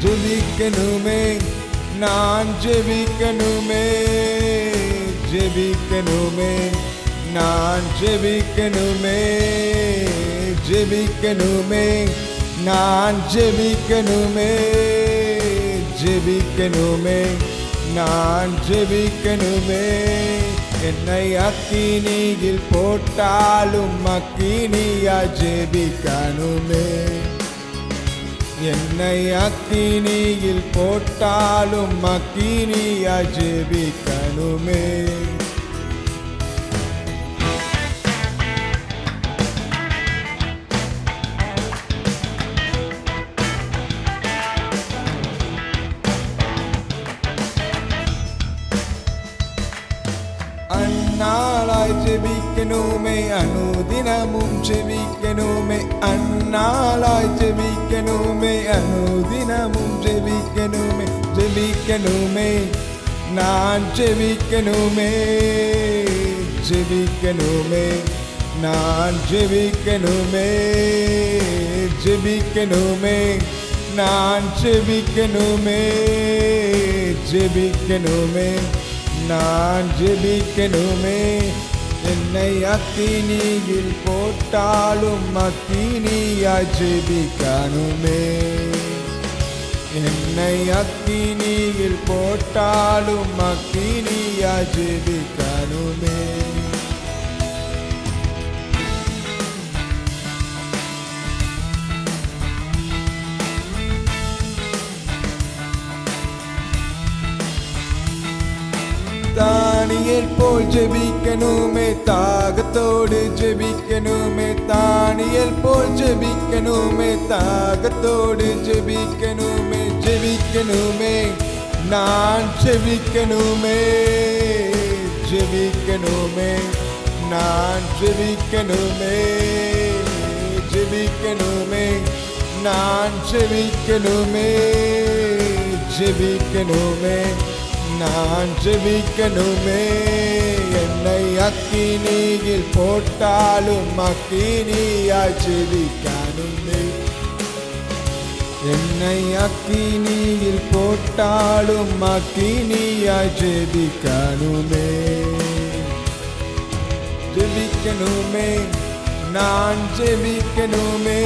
ஜெபிக்கணுமே நான் ஜெபிக்கணுமே ஜெபிக்கணுமே நான் ஜெபிக்கணுமே ஜெபிக்கணுமே நான் ஜெபிக்கணுமே ஜெபிக்கணுமே நான் ஜெபிக்கணுமே என்னை அக்கினியில் போட்டாலும் அக்கினியா ஜெபிக்கணுமே என்னை அக்கினியில் போட்டாலும் அக்கினியா ஜெபிக்கணுமே அந்நாளாய் ஜெபிக்கணுமே அனுதினமும் ஜெபிக்கணுமே அந்நாளாய் ஜெபிக்கணுமே அனுதினமும் ஜெபிக்கணுமே ஜெபிக்கணுமே நான் ஜெபிக்கணுமே ஜெபிக்கணுமே நான் ஜெபிக்கணுமே ஜெபிக்கணுமே நான் ஜெபிக்கணுமே ஜெபிக்கணுமே நான் ஜெபிக்கணுமே என்னை அக்கினியில் போட்டாலும் அக்கினியா ஜெபிக்கணுமே என்னை அக்கினியில் போட்டாலும் அக்கினியா ஜெபிக்கணுமே தானியல் போல் ஜெபிக்கணுமே தாகத்தோடு ஜெபிக்கணுமே தானியல் போல் ஜெபிக்கணுமே தாகத்தோடு ஜெபிக்கணுமே ஜெபிக்கணுமே நான் ஜெபிக்கணுமே ஜெபிக்கணுமே நான் ஜெபிக்கணுமே ஜெபிக்கணுமே நான் ஜெபிக்கணுமே ஜெபிக்கணுமே நான் ஜெபிக்கணுமே என்னை அக்கினியில் போட்டாலும் அக்கினியா ஜெபிக்கணுமே என்னை அக்கினியில் போட்டாலும் அக்கினியா ஜெபிக்கணுமே ஜெபிக்கணுமே நான் ஜெபிக்கணுமே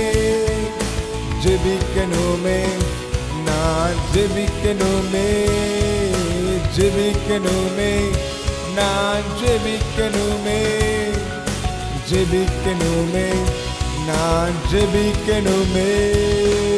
ஜெபிக்கணுமே நான் ஜெபிக்கணுமே ஜெபிக்கணுமே நான் ஜெபிக்கணுமே ஜெபிக்கணுமே நான் ஜெபிக்கணுமே